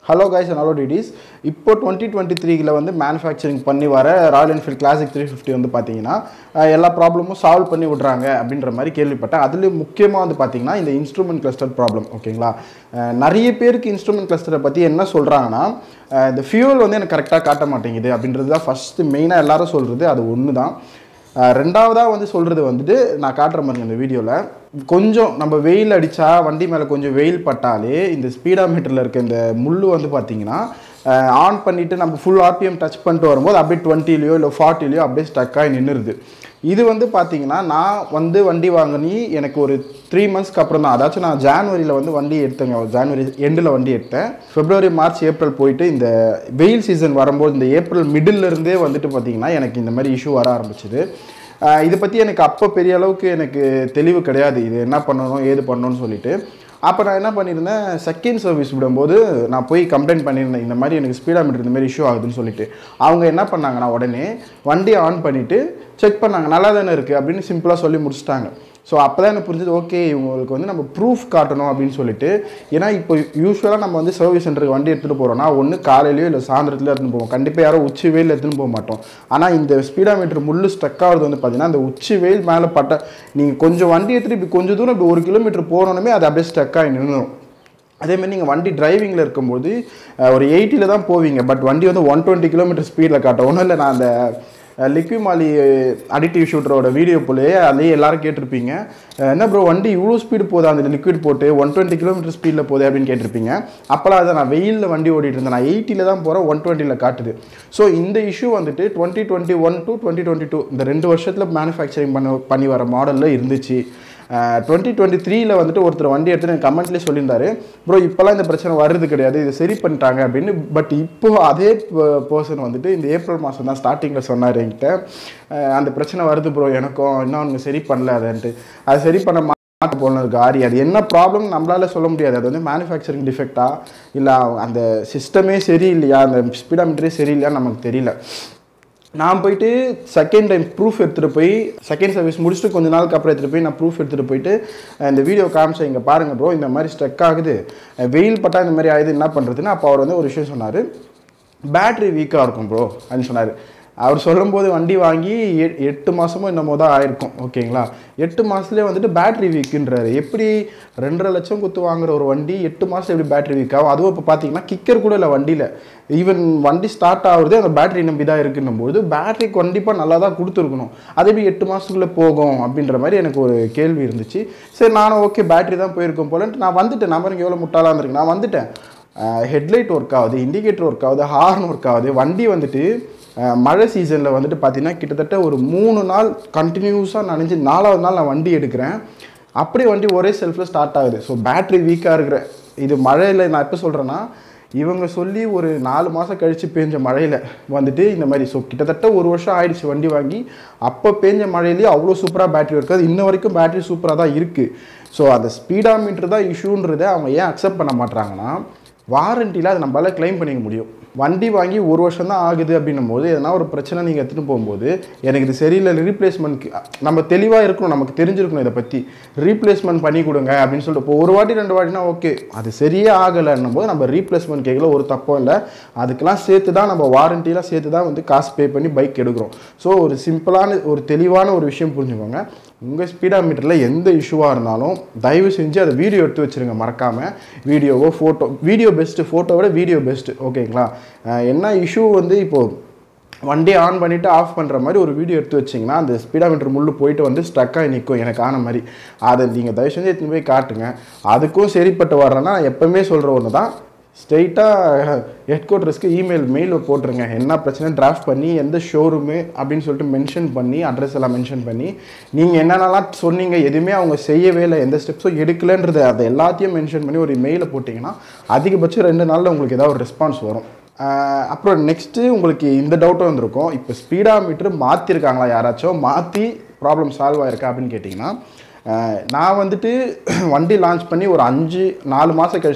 hello guys hello டிடிஸ் இப்போ twenty twenty த்ரீல வந்து மேனுஃபேக்சரிங் பண்ணி வர Royal Enfield classic three fifty வந்து பார்த்தீங்கன்னா அஹ், எல்லா ப்ராப்ளமும் சால்வ் பண்ணி விட்றாங்க அப்படின்ற மாதிரி கேள்விப்பட்டேன் அதுலேயும் முக்கியமாக வந்து பார்த்தீங்கன்னா இந்த இன்ஸ்ட்ருமெண்ட் கிளஸ்டர் ப்ராப்ளம் ஓகேங்களா அஹ், நிறைய பேருக்கு இன்ஸ்ட்ருமெண்ட் கிளஸ்டரை பற்றி என்ன சொல்கிறாங்கன்னா இந்த ஃபியூல் வந்து எனக்கு கரெக்டாக காட்ட மாட்டேங்குது அப்படின்றது தான் ஃபஸ்ட்டு மெயினாக எல்லாரும் சொல்கிறது அது ஒன்று தான் அஹ் ரெண்டாவதாக வந்து சொல்கிறது வந்துட்டு நான் காட்டுற மாதிரி இந்த வீடியோவில் கொஞ்சம் நம்ம வெயில் அடித்தா வண்டி மேலே கொஞ்சம் வெயில் பட்டாலே இந்த ஸ்பீடா மீட்டரில் இருக்க இந்த முள் வந்து பார்த்தீங்கன்னா ஆன் பண்ணிவிட்டு நம்ம ஃபுல் ஆர்பிஎம் டச் பண்ணிட்டு வரும்போது அப்படியே டுவெண்ட்டிலையோ இல்லை ஃபார்ட்டிலையோ அப்படியே ஸ்டக்காகி நின்றுருது இது வந்து பார்த்தீங்கன்னா நான் வந்து வண்டி வாங்கினி எனக்கு ஒரு த்ரீ மந்த்ஸ்க்கு அப்புறம் தான் அதாச்சும் நான் ஜான்வரியில் வந்து வண்டி எடுத்தேங்க ஜான்வரி எண்டில் வண்டி எடுத்தேன் பிப்ரவரி மார்ச் ஏப்ரல் போயிட்டு இந்த வெயில் சீசன் வரும்போது இந்த ஏப்ரல் மிடில் இருந்தே வந்துட்டு பார்த்தீங்கன்னா எனக்கு இந்த மாதிரி இஷ்யூ வர ஆரம்பிச்சுது ஆஹ் இதை பற்றி எனக்கு அப்போ பெரிய அளவுக்கு எனக்கு தெளிவு கிடையாது இது என்ன பண்ணணும் ஏது பண்ணணும்னு சொல்லிட்டு அப்போ நான் என்ன பண்ணியிருந்தேன் செகண்ட் சர்வீஸ் விடும்போது நான் போய் கம்ப்ளைண்ட் பண்ணியிருந்தேன் இந்த மாதிரி எனக்கு ஸ்பீடா மீட்டர் இந்த மாதிரி இஷ்யூ ஆகுதுன்னு சொல்லிட்டு அவங்க என்ன பண்ணாங்கன்னா உடனே வண்டியை ஆன் பண்ணிவிட்டு செக் பண்ணாங்க நல்லா தானே இருக்குது அப்படின்னு சிம்பிளாக சொல்லி முடிச்சிட்டாங்க ஸோ அப்போ தான் எனக்கு புரிஞ்சது ஓகே இவங்களுக்கு வந்து நம்ம ப்ரூஃப் காட்டணும் அப்படின்னு சொல்லிட்டு ஏன்னா இப்போ யூஸ்வலாக நம்ம வந்து சர்வீஸ் சென்டருக்கு வண்டி எடுத்துகிட்டு போகிறோம்னா ஒன்று காலையிலையோ இல்லை சாயந்தரத்துலையோ எடுத்துன்னு போவோம் கண்டிப்பாக யாரும் உச்சி வெயில் எடுத்துன்னு போக மாட்டோம் ஆனால் இந்த ஸ்பீடா மீட்டர் முள்ளு ஸ்டக் ஆகுறது வந்து பார்த்தீங்கன்னா அந்த உச்சி வெயில் மேலே பட்ட நீங்கள் கொஞ்சம் வண்டி எடுத்துகிட்டு இப்படி கொஞ்சம் தூரம் இப்படி ஒரு கிலோமீட்டர் போனோன்னே அது அப்படியே ஸ்டக் ஆகி நின்றுடும் அதேமாதிரி நீங்கள் வண்டி டிரைவிங்கில் இருக்கும்போது அஹ், ஒரு எயிட்டியில் தான் போவீங்க பட் வண்டி வந்து ஒன் டுவெண்ட்டி கிலோமீட்டர் ஸ்பீடில் காட்டும் ஒன்றும் இல்லை நான் அந்த லிக்விமாலி அடிக்டிவ் ஷூட்டரோட வீடியோ போலயே அதுலேயே எல்லாரும் கேட்டிருப்பீங்க அஹ், என்ன ப்ரோ வண்டி இவ்வளோ ஸ்பீடு போதா அந்த லிக்விட் போட்டு ஒன் டுவெண்ட்டி கிலோமீட்டர் ஸ்பீடில் போகுது அப்படின்னு கேட்டிருப்பீங்க அப்போலாம் அதை நான் வெயிலில் வண்டி ஓடிட்டு இருந்தேன் நான் எயிட்டியில் தான் போகிறேன் ஒன் டுவெண்ட்டியில் காட்டுது ஸோ இந்த இஷ்யூ வந்துட்டு twenty twenty one to twenty twenty two இந்த ரெண்டு வருஷத்தில் மேனுஃபேக்சரிங் பண்ண பண்ணி வர மாடலில் இருந்துச்சு டுவெண்ட்டி டுவெண்ட்டி த்ரீல வந்துட்டு ஒருத்தர் வண்டி எடுத்து எனக்கு கமெண்ட்லேயே சொல்லியிருந்தாரு ப்ரோ இப்போலாம் இந்த பிரச்சனை வருது கிடையாது இதை சரி பண்ணிட்டாங்க அப்படின்னு பட் இப்போ அதே பர்சன் வந்துட்டு இந்த ஏப்ரல் மாதம் தான் ஸ்டார்டிங்கில் சொன்னார் என்கிட்ட அஹ் அந்த பிரச்சனை வருது ப்ரோ எனக்கும் இன்னும் அவங்க சரி பண்ணல அதன்ட்டு அது சரி பண்ண மாட்ட போல இருக்கு ஆரி அது என்ன ப்ராப்ளம் நம்மளால சொல்ல முடியாது அது வந்து மேனுஃபேக்சரிங் டிஃபெக்டா இல்லை அந்த சிஸ்டமே சரியில்லையா அந்த ஸ்பீடாமீட்டரே சரியில்லையான்னு நமக்கு தெரியல நான் போயிட்டு செகண்ட் டைம் ப்ரூஃப் எடுத்துகிட்டு போய் செகண்ட் சர்வீஸ் முடிச்சுட்டு கொஞ்ச நாளுக்கு அப்புறம் எடுத்துகிட்டு போய் நான் ப்ரூஃப் எடுத்துகிட்டு போயிட்டு அஹ் இந்த வீடியோ காமிச்சேன் இங்கே பாருங்க ப்ரோ இந்த மாதிரி ஸ்ட்ரக் ஆகுது அஹ் வெயில் பட்டா இந்த மாதிரி ஆகுது என்ன பண்ணுறதுன்னு அப்போ அவர் வந்து ஒரு விஷயம் சொன்னார் பேட்ரி வீக்காக இருக்கும் ப்ரோ அப்படின்னு சொன்னார் அவர் சொல்லும்போது வண்டி வாங்கி எ- எட்டு மாதமோ என்னமோ தான் ஆயிருக்கும் ஓகேங்களா எட்டு மாதத்துலேயே வந்துட்டு பேட்ரி வீக்குன்றாரு எப்படி ரெண்டரை லட்சம் குத்து வாங்குற ஒரு வண்டி எட்டு மாதம் எப்படி பேட்ரி வீக் ஆகும் அதுவும் இப்போ பார்த்தீங்கன்னா கிக்கர் கூட இல்லை வண்டியில் ஈவன் வண்டி ஸ்டார்ட் ஆகுறதே அந்த பேட்டரி நம்பி தான் இருக்குன்னும் போது பேட்டரி கண்டிப்பாக நல்லா தான் கொடுத்துருக்கணும் அது எப்படி எட்டு மாதத்துக்குள்ளே போகும் அப்படின்ற மாதிரி எனக்கு ஒரு கேள்வி இருந்துச்சு சரி நானும் ஓகே பேட்டரி தான் போயிருக்கோம் போலன்ட்டு நான் வந்துட்டேன் நம்பருக்கு எவ்வளோ முட்டாளாக இருந்திருக்கு நான் வந்துட்டேன் ஹெட்லைட் ஒர்க் ஆகுது இண்டிகேட்டர் ஒர்க் ஆகுது ஹார்ன் ஒர்க் ஆகுது வண்டி வந்துட்டு அஹ், மழை சீசனில் வந்துட்டு பார்த்தீங்கன்னா கிட்டத்தட்ட ஒரு மூணு நாள் கண்டினியூஸாக நனைஞ்சு நாலாவது நாள் நான் வண்டி எடுக்கிறேன் அப்படியே வண்டி ஒரே செல்ஃபில் ஸ்டார்ட் ஆகுது ஸோ பேட்டரி வீக்காக இருக்கிற இது மழையில் நான் எப்போ சொல்கிறேன்னா இவங்க சொல்லி ஒரு நாலு மாதம் கழித்து பேஞ்ச மழையில் வந்துட்டு இந்த மாதிரி ஸோ கிட்டத்தட்ட ஒரு வருஷம் ஆயிடுச்சு வண்டி வாங்கி அப்போ பேஞ்ச மழையிலேயே அவ்வளோ சூப்பராக பேட்டரி இருக்காது இன்ன வரைக்கும் பேட்டரி சூப்பராக தான் இருக்குது ஸோ அந்த ஸ்பீடா மீட்டர் தான் இஷ்யூன்றதை அவங்க ஏன் அக்செப்ட் பண்ண மாட்றாங்கன்னா வாரண்டியில் அதை நம்மளால க்ளைம் பண்ணிக்க முடியும் வண்டி வாங்கி ஒரு வருஷம் தான் ஆகுது அப்படின்னும் போது எதனா ஒரு பிரச்சனை நீங்கள் எடுத்துகிட்டு போகும்போது எனக்கு இது சரியில்லை ரீப்ளேஸ்மெண்ட் நம்ம தெளிவாக இருக்கணும் நமக்கு தெரிஞ்சிருக்கணும் இதை பற்றி ரீப்ளேஸ்மெண்ட் பண்ணி கொடுங்க அப்படின்னு சொல்லிட்டு இப்போ ஒரு வாட்டி ரெண்டு வாட்டினா ஓகே அது சரியே ஆகலைன்னும் போது நம்ம ரீப்ளேஸ்மெண்ட் கேட்கல ஒரு தப்பும் இல்லை அதுக்கெல்லாம் சேர்த்து தான் நம்ம வாரண்டிலாம் சேர்த்து தான் வந்து காசு பே பண்ணி பைக் எடுக்கிறோம் ஸோ ஒரு சிம்பிளான ஒரு தெளிவான ஒரு விஷயம் புரிஞ்சுக்கோங்க உங்கள் ஸ்பீடா மீட்டரில் எந்த இஷ்யூவாக இருந்தாலும் தயவு செஞ்சு அதை வீடியோ எடுத்து வச்சுருங்க மறக்காமல் வீடியோவோ ஃபோட்டோ வீடியோ பெஸ்ட்டு ஃபோட்டோவோட வீடியோ பெஸ்ட்டு ஓகேங்களா அஹ் என்ன இஷ்யூ வந்து இப்போது வண்டி ஆன் பண்ணிவிட்டு ஆஃப் பண்ணுற மாதிரி ஒரு வீடியோ எடுத்து வச்சிங்கன்னா அந்த ஸ்பீடா மீட்டர் முள்ளு போயிட்டு வந்து ஸ்டக்காகி நிற்கும் எனக்கு ஆன மாதிரி அதை நீங்கள் தயவு செஞ்சு எடுத்துன்னு போய் காட்டுங்க அதுக்கும் சரிப்பட்டு வர்றேன்னா எப்போவுமே சொல்கிற ஒன்று தான் ஸ்ட்ரெயிட்டாக ஹெட் குவார்ட்டர்ஸ்க்கு இமெயில் மெயில் போட்டுருங்க என்ன பிரச்சனை டிராஃப்ட் பண்ணி எந்த ஷோரூமு அப்படின்னு சொல்லிட்டு மென்ஷன் பண்ணி அட்ரஸ் எல்லாம் மென்ஷன் பண்ணி நீங்கள் என்னென்னலாம் சொன்னீங்க எதுவுமே அவங்க செய்யவே இல்லை எந்த ஸ்டெப்ஸும் எடுக்கலைன்றது அதை எல்லாத்தையும் மென்ஷன் பண்ணி ஒரு மெயிலை போட்டிங்கன்னா அதிகபட்சம் ரெண்டு நாளில் உங்களுக்கு ஏதாவது ஒரு ரெஸ்பான்ஸ் வரும் ஆஹ் அப்புறம் நெக்ஸ்ட்டு உங்களுக்கு இந்த டவுட்டும் வந்திருக்கும் இப்போ ஸ்பீடா மீட்ரு மாற்றிருக்காங்களா யாராச்சும் மாற்றி ப்ராப்ளம் சால்வ் ஆயிருக்கா அப்படின்னு கேட்டிங்கன்னா ஆஹ் நான் வந்துட்டு வண்டி லான்ச் பண்ணி ஒரு அஞ்சு நாலு மாதம் கழிச்சு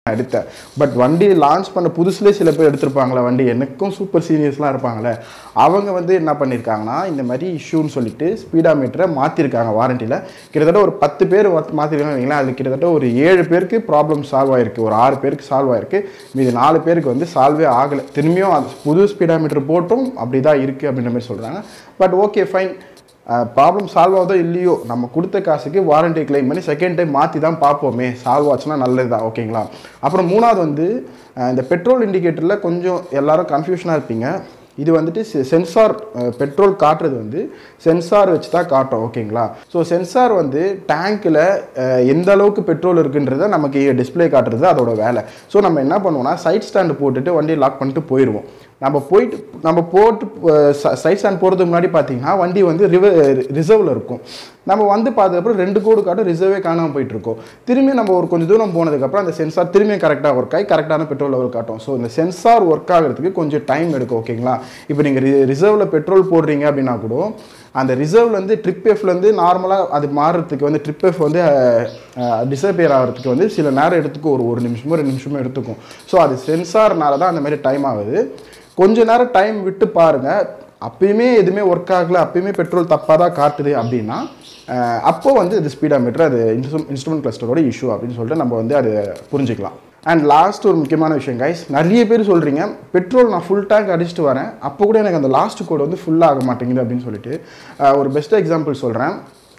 எடுத்தேன் பட் வண்டி லான்ச் பண்ண புதுசுலேயே சில பேர் எடுத்திருப்பாங்களே வண்டி எனக்கும் சூப்பர் சீனியர்ஸ்லாம் இருப்பாங்களே அவங்க வந்து என்ன பண்ணியிருக்காங்கன்னா இந்த மாதிரி இஷ்யூன்னு சொல்லிட்டு ஸ்பீடா மீட்டரை மாற்றிருக்காங்க வாரண்டியில் கிட்டத்தட்ட ஒரு பத்து பேர் மாற்றிருக்காங்க வைங்களேன் அது கிட்டத்தட்ட ஒரு ஏழு பேருக்கு ப்ராப்ளம் சால்வ் ஆயிருக்கு ஒரு ஆறு பேருக்கு சால்வ் ஆயிருக்கு மீதி நாலு பேருக்கு வந்து சால்வே ஆகலை திரும்பியும் அது புது ஸ்பீடா மீட்டர் போட்டும் அப்படி தான் இருக்குது அப்படின்ற மாதிரி சொல்கிறாங்க but okay fine problem solve ஆகுதோ இல்லையோ நம்ம கொடுத்த காசுக்கு வாரண்டி கிளைம் பண்ணி செகண்ட் டைம் மாற்றி தான் பார்ப்போமே சால்வ் ஆச்சுன்னா நல்லது தான் ஓகேங்களா அப்புறம் மூணாவது வந்து அஹ், இந்த பெட்ரோல் இண்டிகேட்டரில் கொஞ்சம் எல்லாரும் கன்ஃபியூஷனாக இருப்பீங்க இது வந்துட்டு சென்சார் பெட்ரோல் காட்டுறது வந்து சென்சார் வச்சு தான் காட்டும் ஓகேங்களா ஸோ சென்சார் வந்து டேங்க்கில் எந்த அளவுக்கு பெட்ரோல் இருக்குன்றத நமக்கு டிஸ்ப்ளே காட்டுறது அதோட வேலை ஸோ நம்ம என்ன பண்ணுவோம்னா சைட் ஸ்டாண்டு போட்டுட்டு வண்டியை லாக் பண்ணிட்டு போயிடுவோம் நம்ம போயிட்டு நம்ம போட்டு சைட் ஸ்டாண்ட் போகிறதுக்கு முன்னாடி பார்த்தீங்கன்னா வண்டி வந்து ரிவ ரிசர்வில் இருக்கும் நம்ம வந்து பார்த்ததுக்கப்புறம் ரெண்டு கோடு காட்டும் ரிசர்வே காணாமல் போயிட்டு இருக்கோம் திரும்பி நம்ம ஒரு கொஞ்சம் தூரம் போனதுக்கப்புறம் அந்த சென்சார் திரும்பியும் கரெக்டாக ஒர்க் ஆகி கரெக்டான பெட்ரோல் லெவல் காட்டும் ஸோ இந்த சென்சார் ஒர்க் ஆகிறதுக்கு கொஞ்சம் டைம் எடுக்கும் ஓகேங்களா இப்போ நீங்கள் ரிசர்வில் பெட்ரோல் போடுறீங்க அப்படின்னா கூட அந்த ரிசர்வ்லேருந்து ட்ரிப் எஃப்லேருந்து நார்மலாக அது மாறுறதுக்கு வந்து ட்ரிப் எஃப் வந்து டிசப்பியர் ஆகிறதுக்கு வந்து சில நேரம் எடுத்துக்கும் ஒரு ஒரு நிமிஷமோ ரெண்டு நிமிஷமோ எடுத்துக்கும் ஸோ அது சென்சார்னால தான் அந்த மாதிரி டைம் ஆகுது கொஞ்ச நேரம் டைம் விட்டு பாருங்கள் அப்பயுமே எதுவுமே ஒர்க் ஆகல அப்பயுமே பெட்ரோல் தப்பாக தான் காட்டுது அப்படின்னா அஹ், அப்போ வந்து இது ஸ்பீடா மீட்டர் அது இன்ஸ்ட்ருமெண்ட் கிளஸ்டரோட இஷ்யூ அப்படின்னு சொல்லிட்டு நம்ம வந்து அதை புரிஞ்சுக்கலாம் அண்ட் லாஸ்ட் ஒரு முக்கியமான விஷயம் கைஸ் நிறைய பேர் சொல்கிறீங்க பெட்ரோல் நான் ஃபுல் டேங்க் அடிச்சுட்டு வரேன் அப்போ கூட எனக்கு அந்த லாஸ்ட் கோடு வந்து ஃபுல்லாக ஆக மாட்டேங்குது அப்படின்னு சொல்லிட்டு அஹ், ஒரு பெஸ்ட் எக்ஸாம்பிள் சொல்கிறேன்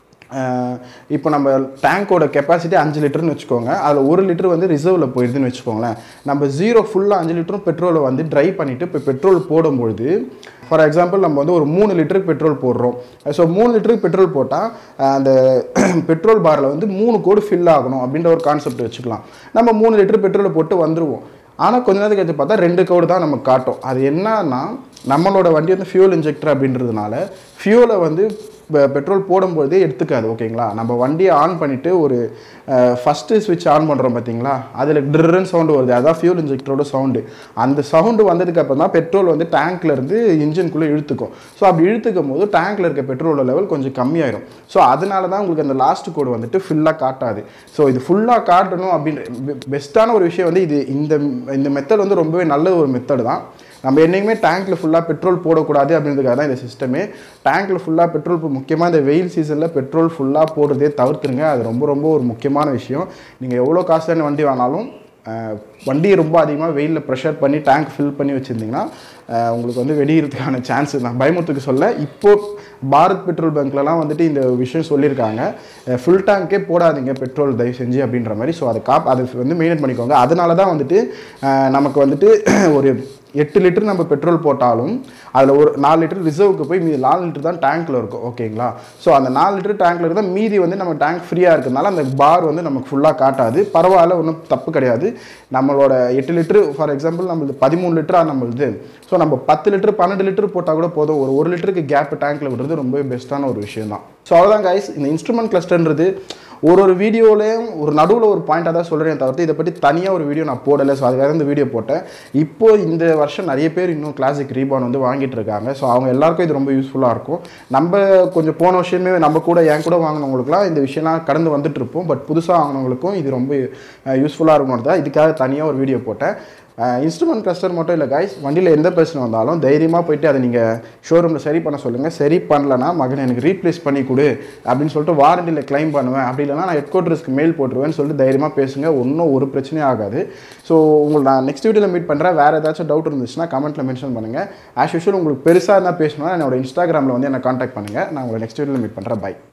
இப்போ நம்ம டேங்கோட கெப்பாசிட்டி அஞ்சு லிட்டர்னு வச்சுக்கோங்க அதில் ஒரு லிட்டர் வந்து ரிசர்வில் போயிடுதுன்னு வச்சுக்கோங்களேன் நம்ம ஜீரோ ஃபுல்லாக அஞ்சு லிட்டரும் பெட்ரோலை வந்து ட்ரை பண்ணிவிட்டு இப்போ பெட்ரோல் போடும்பொழுது ஃபார் எக்ஸாம்பிள் நம்ம வந்து ஒரு மூணு லிட்டருக்கு பெட்ரோல் போடுறோம் ஸோ மூணு லிட்டருக்கு பெட்ரோல் போட்டால் அந்த பெட்ரோல் பாரில் வந்து மூணு கோடு ஃபில் ஆகணும் அப்படின்ற ஒரு கான்செப்ட் வச்சுக்கலாம் நம்ம மூணு லிட்டர் பெட்ரோலை போட்டு வந்துருவோம் ஆனால் கொஞ்ச நேரத்துக்கு கழிச்சு பார்த்தா ரெண்டு கோடு தான் நமக்கு காட்டும் அது என்னன்னா நம்மளோட வண்டி வந்து ஃபியூல் இன்ஜெக்டர் அப்படின்றதுனால ஃபியூலை வந்து பெ- பெட்ரோல் போடும்போதே எடுத்துக்காது ஓகேங்களா நம்ம வண்டியை ஆன் பண்ணிவிட்டு ஒரு ஃபஸ்ட்டு ஸ்விட்ச் ஆன் பண்ணுறோம் பார்த்தீங்களா அதில் ட்ரின்னு சவுண்டு வருது அதுதான் ஃபியூல் இன்ஜெக்டரோட சவுண்டு அந்த சவுண்டு வந்ததுக்கு அப்புறம் தான் பெட்ரோல் வந்து டேங்க்ல இருந்து இன்ஜின்குள்ளே இழுத்துக்கும் ஸோ அப்படி இழுத்துக்கும் போது டேங்க்ல இருக்க பெட்ரோலோட லெவல் கொஞ்சம் கம்மியாயிரும் ஸோ அதனால தான் உங்களுக்கு அந்த லாஸ்ட் கோடு வந்துட்டு ஃபுல்லாக காட்டாது ஸோ இது ஃபுல்லாக காட்டணும் அப்படின்ற பெஸ்ட்டான ஒரு விஷயம் வந்து இது இந்த இந்த மெத்தட் வந்து ரொம்பவே நல்ல ஒரு மெத்தட் தான் நம்ம என்றைக்குமே டேங்க்கில் ஃபுல்லாக பெட்ரோல் போடக்கூடாது அப்படின்றதுக்காக தான் இந்த சிஸ்டமே டேங்க்கில் ஃபுல்லாக பெட்ரோல் இப்போ முக்கியமாக இந்த வெயில் சீசனில் பெட்ரோல் ஃபுல்லாக போடுறதே தவிர்த்துருங்க அது ரொம்ப ரொம்ப ஒரு முக்கியமான விஷயம் நீங்கள் எவ்வளோ காஸ்ட்லியான வண்டி வாங்கினாலும் அஹ், வண்டியை ரொம்ப அதிகமாக வெயிலில் ப்ரெஷர் பண்ணி டேங்க் ஃபில் பண்ணி வச்சுருந்தீங்கன்னா அஹ், உங்களுக்கு வந்து வெடிக்கிறதுக்கான சான்ஸ் நான் பயமுத்துக்கு சொல்ல இப்போ பாரத் பெட்ரோல் பங்க்லலாம் வந்துட்டு இந்த விஷயம் சொல்லியிருக்காங்க ஃபுல் டேங்க்கே போடாதீங்க பெட்ரோல் தயவு செஞ்சு அப்படின்ற மாதிரி ஸோ அதை காப் அதை வந்து மெயின்டைன் பண்ணிக்கோங்க அதனால தான் வந்துட்டு அஹ், நமக்கு வந்துட்டு ஒரு எட்டு லிட்டர் நம்ம பெட்ரோல் போட்டாலும் அதில் ஒரு நாலு லிட்டர் ரிசர்வுக்கு போய் மீதி நாலு லிட்டர் தான் டேங்க்கில் இருக்கும் ஓகேங்களா ஸோ அந்த நாலு லிட்டர் டேங்க்கில் இருந்தால் மீதி வந்து நம்ம டேங்க் ஃப்ரீயாக இருக்கிறதுனால அந்த பார் வந்து நமக்கு ஃபுல்லாக காட்டாது பரவாயில்ல ஒன்றும் தப்பு கிடையாது நம்மளோட எட்டு லிட்டர் ஃபார் எக்ஸாம்பிள் நம்மளுது பதிமூணு லிட்டராக நம்மளுது ஸோ நம்ம பத்து லிட்டர் பன்னெண்டு லிட்டர் போட்டால் கூட போதும் ஒரு ஒரு லிட்டருக்கு கேப் டேங்க்கில் விடுறது ரொம்பவே பெஸ்ட்டான ஒரு விஷயம் தான் ஸோ அவ்வளோதான் கைஸ் இந்த இன்ஸ்ட்ருமெண்ட் கிளஸ்டர்ன்றது ஒரு ஒரு வீடியோலையும் ஒரு நடுவில் ஒரு பாயிண்டாக தான் சொல்கிறேன் தவிர்த்து இதை பற்றி தனியாக ஒரு வீடியோ நான் போடலை ஸோ அதுக்காக இந்த வீடியோ போட்டேன் இப்போ இந்த வருஷம் நிறைய பேர் இன்னும் கிளாசிக் ரீபான் வந்து வாங்கிட்டு இருக்காங்க ஸோ அவங்க எல்லாருக்கும் இது ரொம்ப யூஸ்ஃபுல்லாக இருக்கும் நம்ம கொஞ்சம் போன வருஷமே நம்ம கூட என் கூட வாங்கினவங்களுக்குலாம் இந்த விஷயம்லாம் கடந்து வந்துட்டு இருப்போம் பட் புதுசாக வாங்கினவங்களுக்கும் இது ரொம்ப யூஸ்ஃபுல்லாக இருக்கணும் தான் இதுக்காக தனியாக ஒரு வீடியோ போட்டேன் இன்ஸ்ட்ருமெண்ட் கிளஸ்டர் மட்டும் இல்லை கைஸ் வண்டியில் எந்த பிரச்சனை வந்தாலும் தைரியமாக போயிட்டு அதை நீங்கள் ஷோரூமில் சரி பண்ண சொல்லுங்கள் சரி பண்ணலனா மகன் எனக்கு ரீப்ளேஸ் பண்ணி கொடு அப்படின்னு சொல்லிட்டு வாரண்டியில் க்ளைம் பண்ணுவேன் அப்படி இல்லைனா நான் ஹெட் குவார்ட்டர்ஸ்க்கு மெயில் போட்டுருவேன்னு சொல்லிட்டு தைரியமாக பேசுங்க ஒன்றும் ஒரு பிரச்சனையும் ஆகாது ஸோ உங்களுக்கு நான் நெக்ஸ்ட் வீடியோவில் மீட் பண்ணுறேன் வேறு ஏதாச்சும் டவுட் இருந்துச்சுன்னா கமெண்ட்டில் மென்ஷன் பண்ணுங்கள் ஆஸ் யூஷுவல் உங்களுக்கு பெருசாக இருந்தால் பேசணும்னா என்னோட இன்ஸ்டாகிராமில் வந்து என்னை காண்டாக்ட் பண்ணுங்கள் நான் உங்களை நெக்ஸ்ட் வீடியோவில் மீட் பண்ணுறேன் பை